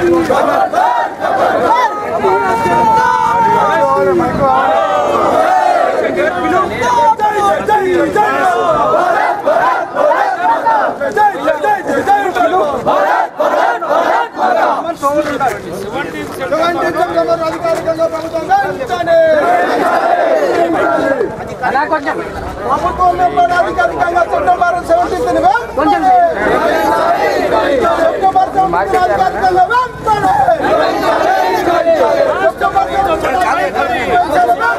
అధికారికంగా ప్రభుత్వం వెంటనే ప్రభుత్వం మెంబర్ అధికారికంగా సెప్టెంబర్ సెవెంటీన్త్ కొంచెం సెప్టెంబర్ సెవెంటీన్త్ అధికారికంగా వెంటనే సెప్టెంబర్ సెవెంటీన్త్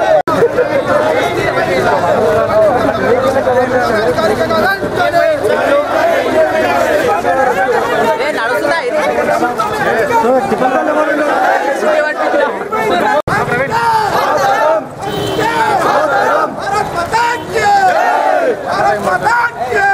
అధికారికంగా వెంటనే भारत माता की भारत माता की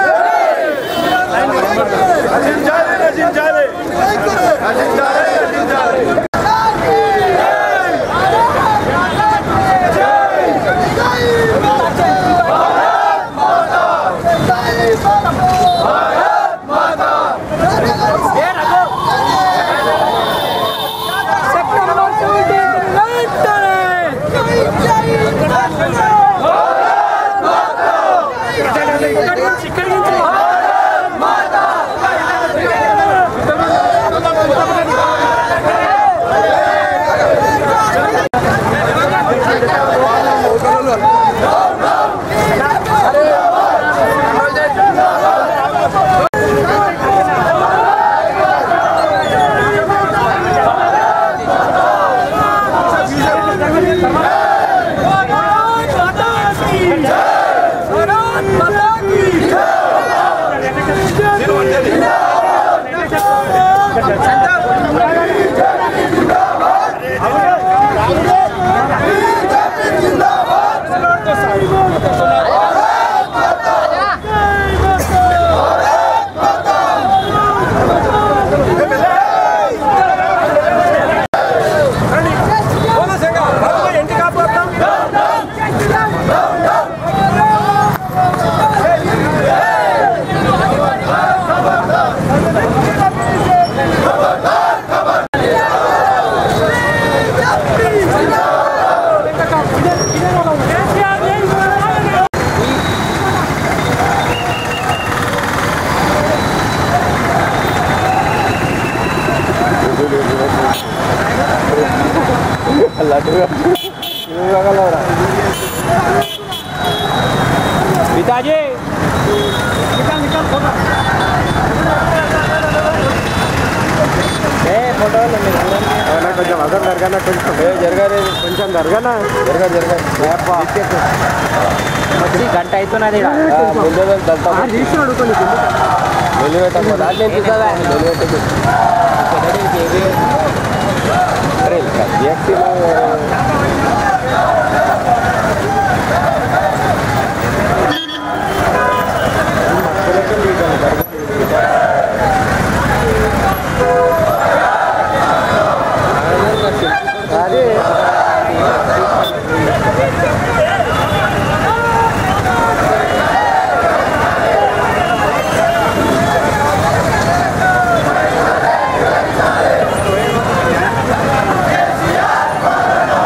पिताजी निकाल निकाल फोटो ఏ ఫోటో కొంచెం అర్థం జరగనా కొంచెం జరగలేదు కొంచెం జరగనా జరగ జరగ వచ్చి గంట అవుతున్నది తీసుకున్నాడు కొన్ని వెలిపెట్టకు దాంట్లో చూసావా వెలిపెట్టకు అరే వ్యక్తిలో అదే కేసీఆర్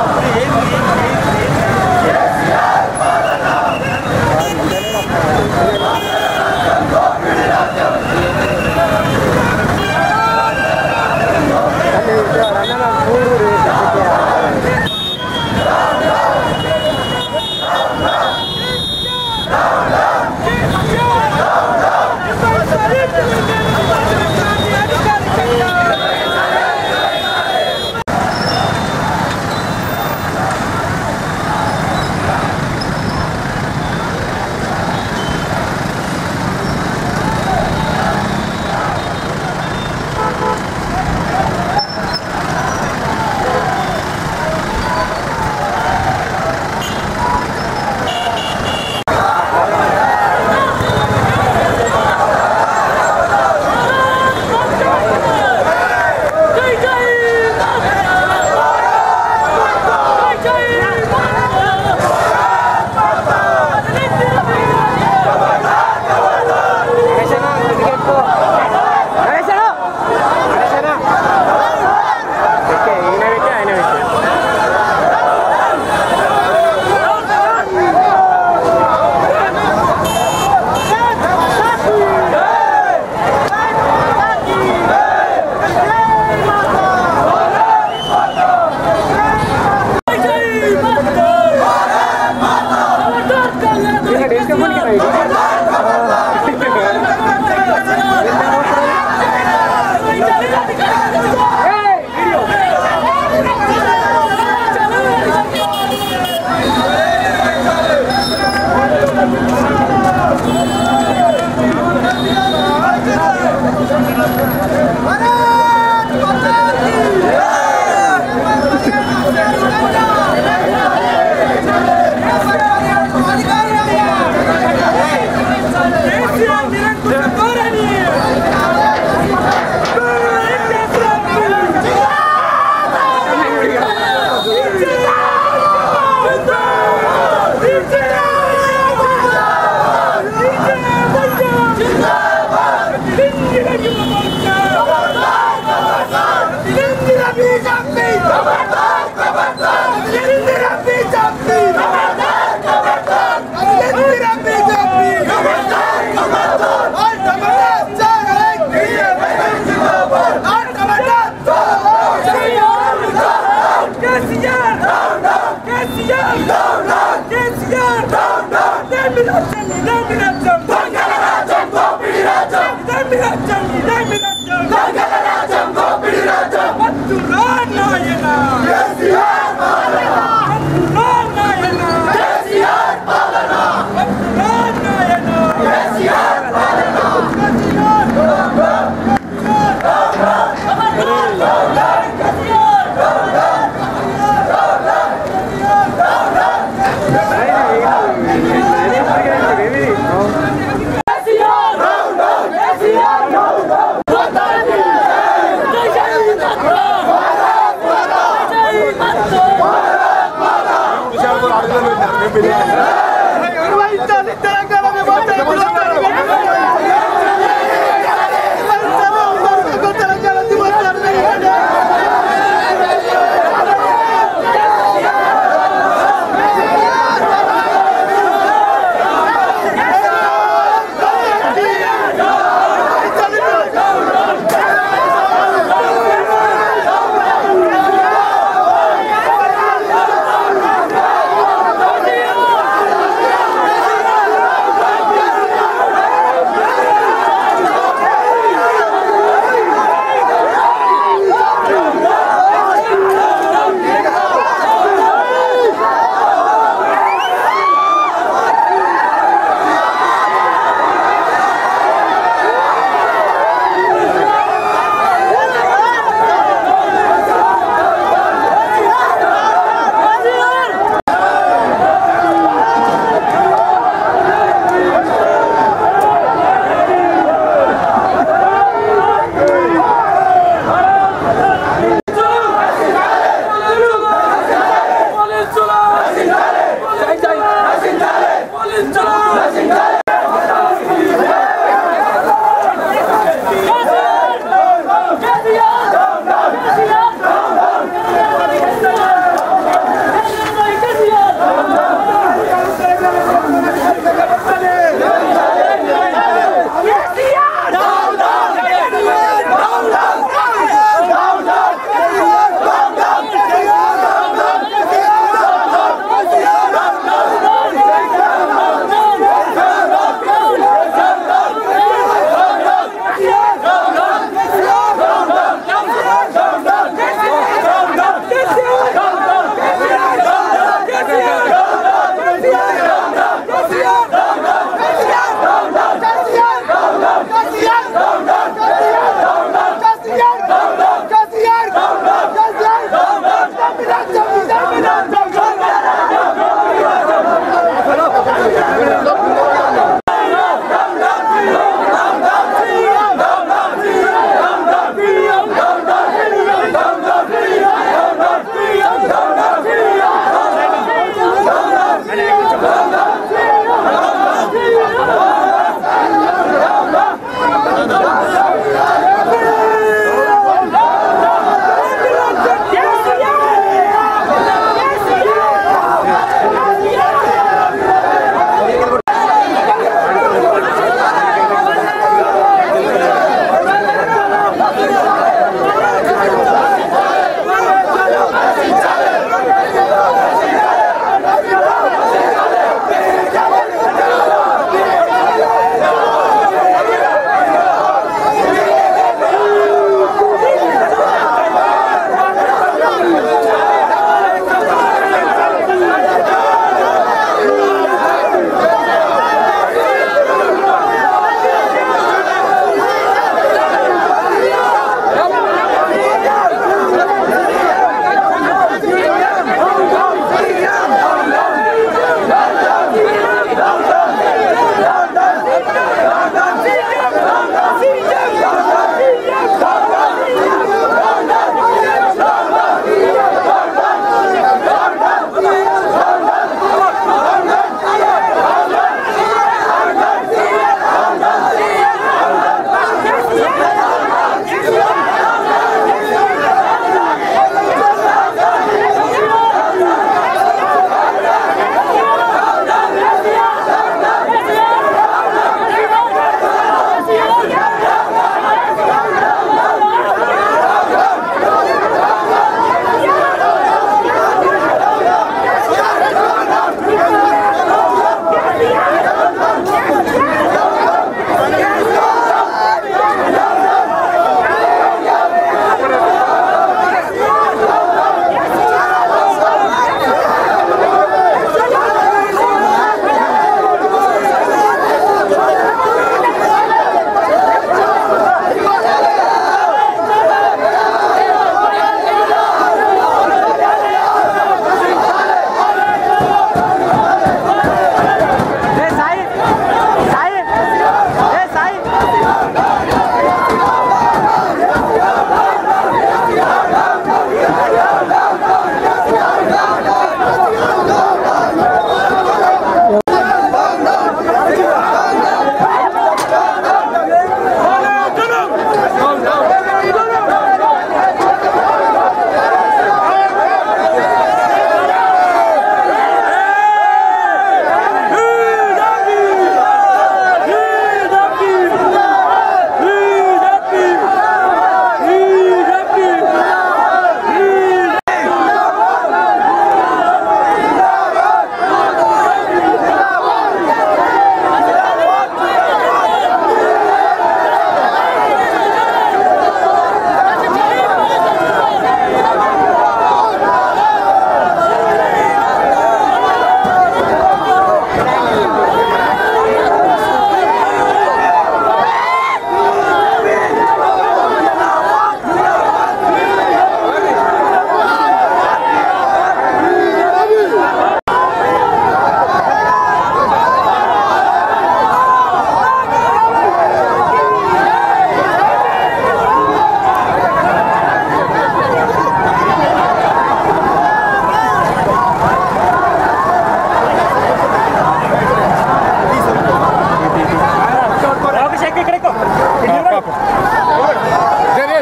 కేసీఆర్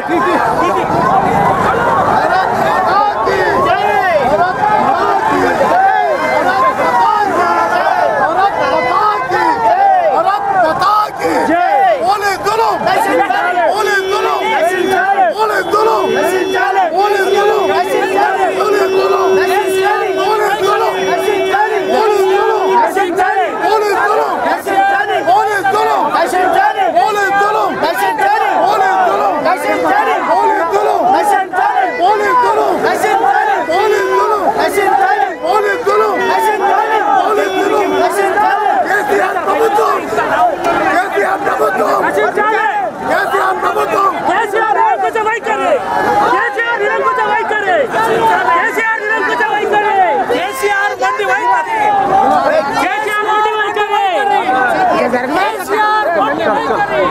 కేసీఆర్ నిరంకుశ వైఖరి కేసీఆర్ నిరంకుశ వైఖరి కేసీఆర్ నిరంకుశ వైఖరి కేసీఆర్ మంది వైఖరి కేసీఆర్ మంది వైఖరి కేసీఆర్ మంది వైఖరి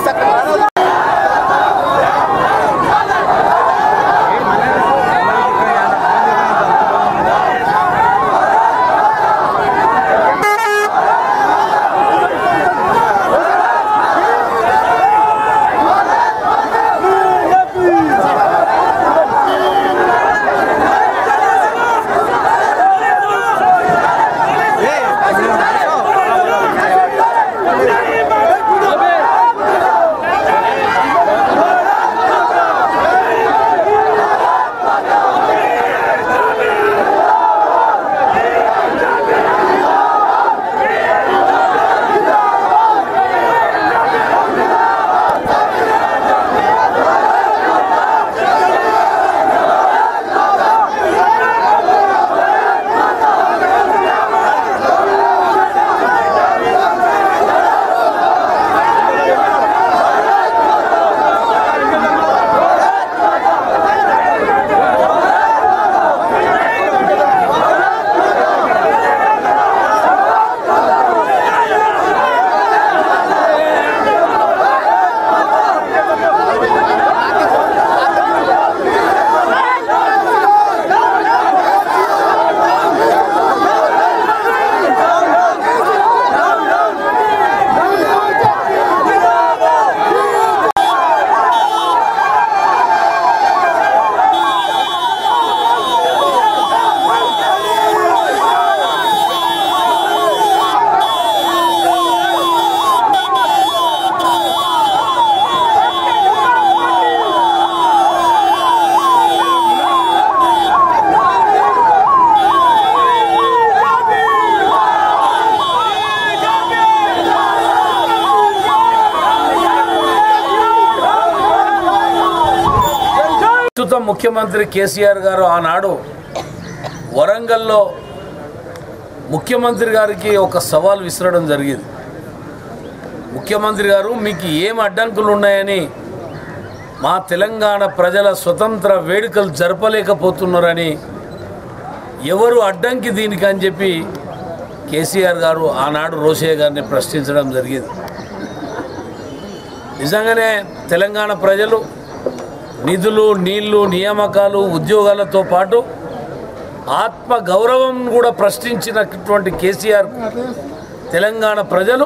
ప్రస్తుత ముఖ్యమంత్రి కేసీఆర్ గారు ఆనాడు వరంగల్లో ముఖ్యమంత్రి గారికి ఒక సవాల్ విసరడం జరిగింది ముఖ్యమంత్రి గారు మీకు ఏం అడ్డంకులు ఉన్నాయని మా తెలంగాణ ప్రజల స్వతంత్ర వేడుకలు జరపలేకపోతున్నారని ఎవరు అడ్డంకి దీనికి అని చెప్పి కేసీఆర్ గారు ఆనాడు రోషయ్య గారిని ప్రశ్నించడం జరిగింది నిజంగానే తెలంగాణ ప్రజలు నిధులు నీళ్లు నియామకాలు ఉద్యోగాలతో పాటు ఆత్మ గౌరవం కూడా ప్రశ్నించినటువంటి కేసీఆర్ తెలంగాణ ప్రజలు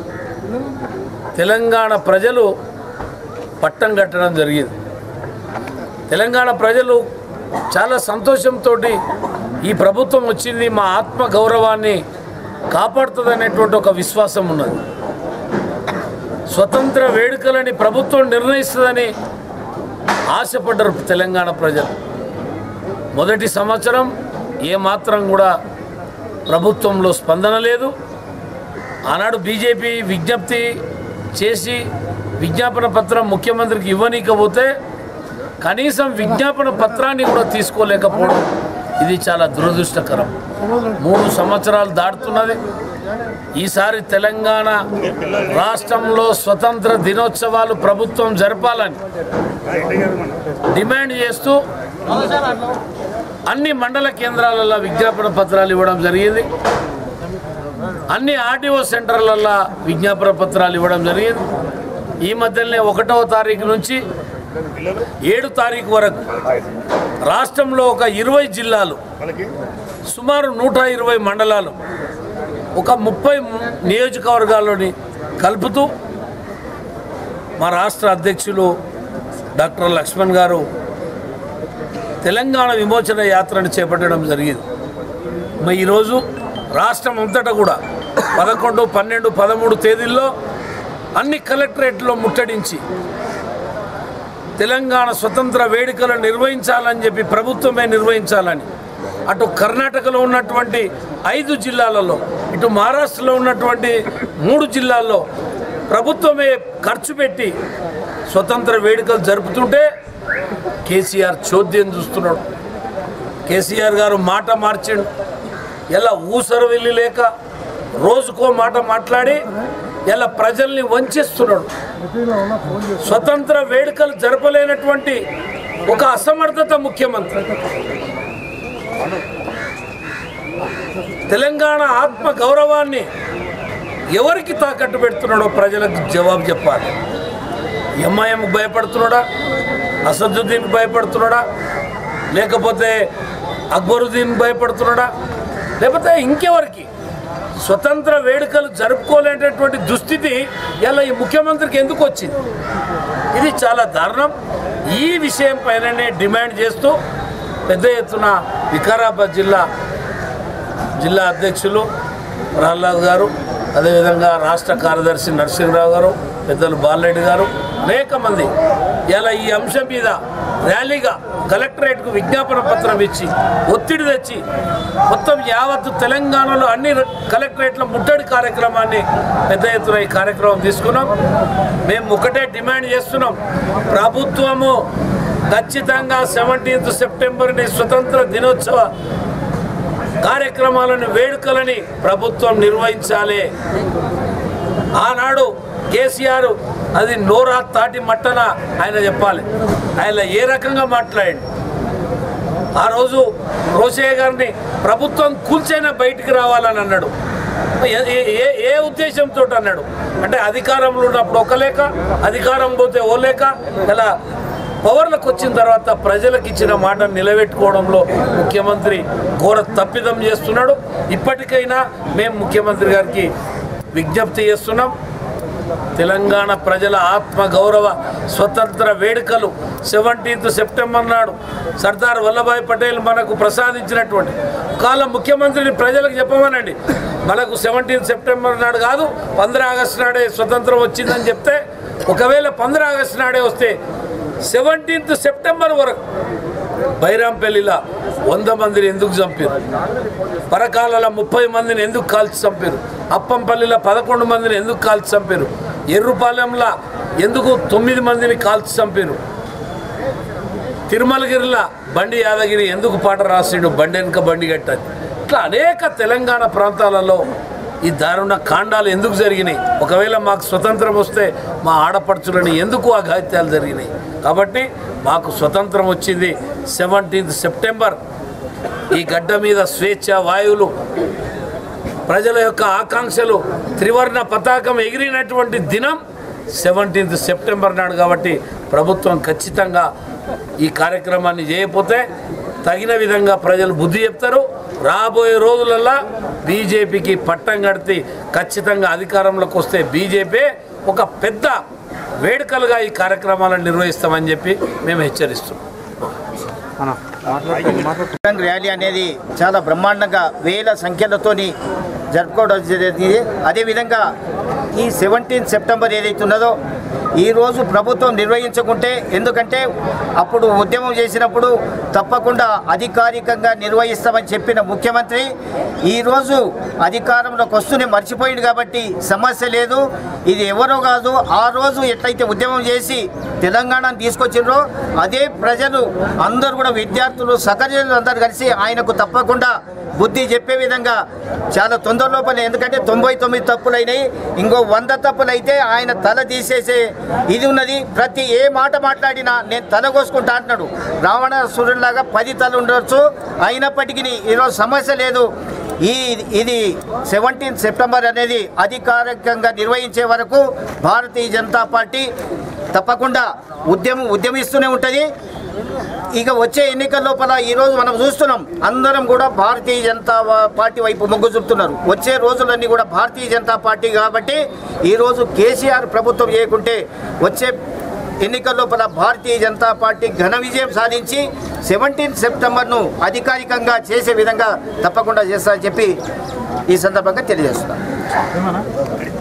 తెలంగాణ ప్రజలు పట్టం కట్టడం జరిగింది తెలంగాణ ప్రజలు చాలా సంతోషంతో ఈ ప్రభుత్వం వచ్చింది మా ఆత్మ గౌరవాన్ని కాపాడుతుంది అనేటువంటి ఒక విశ్వాసం ఉన్నది స్వతంత్ర వేడుకలని ప్రభుత్వం నిర్ణయిస్తుందని ఆశపడ్డారు తెలంగాణ ప్రజలు మొదటి సంవత్సరం ఏమాత్రం కూడా ప్రభుత్వంలో స్పందన లేదు ఆనాడు బీజేపీ విజ్ఞప్తి చేసి విజ్ఞాపన పత్రం ముఖ్యమంత్రికి ఇవ్వనీకపోతే కనీసం విజ్ఞాపన పత్రాన్ని కూడా తీసుకోలేకపోవడం ఇది చాలా దురదృష్టకరం మూడు సంవత్సరాలు దాటుతున్నది ఈసారి తెలంగాణ రాష్ట్రంలో స్వతంత్ర దినోత్సవాలు ప్రభుత్వం జరపాలని డిమాండ్ చేస్తూ అన్ని మండల కేంద్రాలలో విజ్ఞాపన పత్రాలు ఇవ్వడం జరిగింది అన్ని ఆర్టీఓ సెంటర్లలో విజ్ఞాపన పత్రాలు ఇవ్వడం జరిగింది ఈ మధ్యలోనే ఒకటవ తారీఖు నుంచి ఏడు తారీఖు వరకు రాష్ట్రంలో ఒక ఇరవై జిల్లాలు సుమారు నూట ఇరవై మండలాలు ఒక ముప్పై నియోజకవర్గాల్లోని కలుపుతూ మా రాష్ట్ర అధ్యక్షులు డాక్టర్ లక్ష్మణ్ గారు తెలంగాణ విమోచన యాత్రను చేపట్టడం జరిగింది మరి ఈరోజు రాష్ట్రం అంతటా కూడా పదకొండు పన్నెండు పదమూడు తేదీల్లో అన్ని కలెక్టరేట్లో ముట్టడించి తెలంగాణ స్వతంత్ర వేడుకలను నిర్వహించాలని చెప్పి ప్రభుత్వమే నిర్వహించాలని అటు కర్ణాటకలో ఉన్నటువంటి ఐదు జిల్లాలలో ఇటు మహారాష్ట్రలో ఉన్నటువంటి మూడు జిల్లాల్లో ప్రభుత్వమే ఖర్చు పెట్టి స్వతంత్ర వేడుకలు జరుపుతుంటే కేసీఆర్ చోద్యం చూస్తున్నాడు కేసీఆర్ గారు మాట మార్చిండు ఎలా ఊసరు వెళ్ళి లేక రోజుకో మాట మాట్లాడి ఎలా ప్రజల్ని వంచిస్తున్నాడు స్వతంత్ర వేడుకలు జరపలేనటువంటి ఒక అసమర్థత ముఖ్యమంత్రి తెలంగాణ ఆత్మ గౌరవాన్ని ఎవరికి తాకట్టు పెడుతున్నాడో ప్రజలకు జవాబు చెప్పాలి ఎంఐఎం భయపడుతున్నాడా అసదుద్దీన్ భయపడుతున్నాడా లేకపోతే అక్బరుద్దీన్ భయపడుతున్నాడా లేకపోతే ఇంకెవరికి స్వతంత్ర వేడుకలు జరుపుకోలేనటువంటి దుస్థితి ఇలా ఈ ముఖ్యమంత్రికి ఎందుకు వచ్చింది ఇది చాలా దారుణం ఈ విషయం పైననే డిమాండ్ చేస్తూ పెద్ద ఎత్తున వికారాబాద్ జిల్లా జిల్లా అధ్యక్షులు ప్రహ్లాద్ గారు అదేవిధంగా రాష్ట్ర కార్యదర్శి నరసింహరావు గారు పెద్దలు బాలరెడ్డి గారు అనేక మంది ఇలా ఈ అంశం మీద ర్యాలీగా కలెక్టరేట్కు విజ్ఞాపన పత్రం ఇచ్చి ఒత్తిడి తెచ్చి మొత్తం యావత్తు తెలంగాణలో అన్ని కలెక్టరేట్ల ముట్టడి కార్యక్రమాన్ని పెద్ద ఎత్తున ఈ కార్యక్రమం తీసుకున్నాం మేము ఒకటే డిమాండ్ చేస్తున్నాం ప్రభుత్వము ఖచ్చితంగా సెవెంటీన్త్ సెప్టెంబర్ని స్వతంత్ర దినోత్సవ కార్యక్రమాలను వేడుకలని ప్రభుత్వం నిర్వహించాలి ఆనాడు కేసీఆర్ అది నోరా తాటి మట్టన ఆయన చెప్పాలి ఆయన ఏ రకంగా మాట్లాడండి ఆ రోజు రోషయ్య గారిని ప్రభుత్వం కూల్చైనా బయటికి రావాలని అన్నాడు ఏ- ఏ- ఏ ఏ ఉద్దేశంతో అన్నాడు అంటే అధికారంలో ఉన్నప్పుడు ఒక లేక అధికారం పోతే ఓ లేక ఇలా పవర్లకు వచ్చిన తర్వాత ప్రజలకు ఇచ్చిన మాట నిలబెట్టుకోవడంలో ముఖ్యమంత్రి ఘోర తప్పిదం చేస్తున్నాడు ఇప్పటికైనా మేము ముఖ్యమంత్రి గారికి విజ్ఞప్తి చేస్తున్నాం తెలంగాణ ప్రజల ఆత్మ గౌరవ స్వతంత్ర వేడుకలు సెవెంటీన్త్ సెప్టెంబర్ నాడు సర్దార్ వల్లభాయ్ పటేల్ మనకు ప్రసాదించినటువంటి కాల ముఖ్యమంత్రిని ప్రజలకు చెప్పమనండి మనకు సెవెంటీన్త్ సెప్టెంబర్ నాడు కాదు పంద్ర ఆగస్టు నాడే స్వతంత్రం వచ్చిందని చెప్తే ఒకవేళ పంద్ర ఆగస్టు నాడే వస్తే సెవెంటీన్త్ సెప్టెంబర్ వరకు బైరాంపల్లిలో వంద మందిని ఎందుకు చంపారు పరకాలలో ముప్పై మందిని ఎందుకు కాల్చి చంపారు అప్పంపల్లిలో పదకొండు మందిని ఎందుకు కాల్చి చంపారు ఎర్రుపాలెంలో ఎందుకు తొమ్మిది మందిని కాల్చి చంపారు తిరుమలగిరిలో బండి యాదగిరి ఎందుకు పాట రాసిండు బండి వెనుక బండి కట్టది ఇట్లా అనేక తెలంగాణ ప్రాంతాలలో ఈ దారుణ కాండాలు ఎందుకు జరిగినాయి ఒకవేళ మాకు స్వతంత్రం వస్తే మా ఆడపడుచులని ఎందుకు ఆ ఘాత్యాలు జరిగినాయి కాబట్టి మాకు స్వతంత్రం వచ్చింది సెవెంటీన్త్ సెప్టెంబర్ ఈ గడ్డ మీద స్వేచ్ఛ వాయువులు ప్రజల యొక్క ఆకాంక్షలు త్రివర్ణ పతాకం ఎగిరినటువంటి దినం సెవెంటీన్త్ సెప్టెంబర్ నాడు కాబట్టి ప్రభుత్వం ఖచ్చితంగా ఈ కార్యక్రమాన్ని చేయకపోతే తగిన విధంగా ప్రజలు బుద్ధి చెప్తారు రాబోయే రోజులల్లో బీజేపీకి పట్టం కడితే ఖచ్చితంగా అధికారంలోకి వస్తే బీజేపీ ఒక పెద్ద వేడుకలుగా ఈ కార్యక్రమాలను నిర్వహిస్తామని చెప్పి మేము హెచ్చరిస్తున్నాం బజరంగ్ ర్యాలీ అనేది చాలా బ్రహ్మాండంగా వేల సంఖ్యలతోని జరుపుకోవడం జరిగింది అదేవిధంగా ఈ సెవెంటీన్ సెప్టెంబర్ ఏదైతే ఉన్నదో ఈరోజు ప్రభుత్వం నిర్వహించకుంటే ఎందుకంటే అప్పుడు ఉద్యమం చేసినప్పుడు తప్పకుండా అధికారికంగా నిర్వహిస్తామని చెప్పిన ముఖ్యమంత్రి ఈరోజు అధికారంలోకి వస్తూనే మర్చిపోయింది కాబట్టి సమస్య లేదు ఇది ఎవరో కాదు ఆ రోజు ఎట్లయితే ఉద్యమం చేసి తెలంగాణను తీసుకొచ్చిండ్రో అదే ప్రజలు అందరూ కూడా విద్యార్థులు సహచరులు అందరూ కలిసి ఆయనకు తప్పకుండా బుద్ధి చెప్పే విధంగా చాలా తొందరలోపలే ఎందుకంటే తొంభై తొమ్మిది తప్పులు అయినాయి ఇంకో వంద తప్పులు అయితే ఆయన తల తీసేసే ఇది ఉన్నది ప్రతి ఏ మాట మాట్లాడినా నేను తల కోసుకుంటా అంటున్నాడు రావణాసురులాగా పది తల ఉండొచ్చు అయినప్పటికీ ఈరోజు సమస్య లేదు ఈ ఇది సెవెంటీన్ సెప్టెంబర్ అనేది అధికారికంగా నిర్వహించే వరకు భారతీయ జనతా పార్టీ తప్పకుండా ఉద్యమం ఉద్యమిస్తూనే ఉంటుంది ఇక వచ్చే ఎన్నికల లోపల ఈరోజు మనం చూస్తున్నాం అందరం కూడా భారతీయ జనతా వా- పార్టీ వైపు మొగ్గు చూపుతున్నారు వచ్చే రోజులన్నీ కూడా భారతీయ జనతా పార్టీ కాబట్టి ఈరోజు కేసీఆర్ ప్రభుత్వం చేయకుంటే వచ్చే ఎన్నికల లోపల భారతీయ జనతా పార్టీ ఘన విజయం సాధించి సెవెంటీన్ సెప్టెంబర్ను అధికారికంగా చేసే విధంగా తప్పకుండా చేస్తారని చెప్పి ఈ సందర్భంగా తెలియజేస్తున్నాను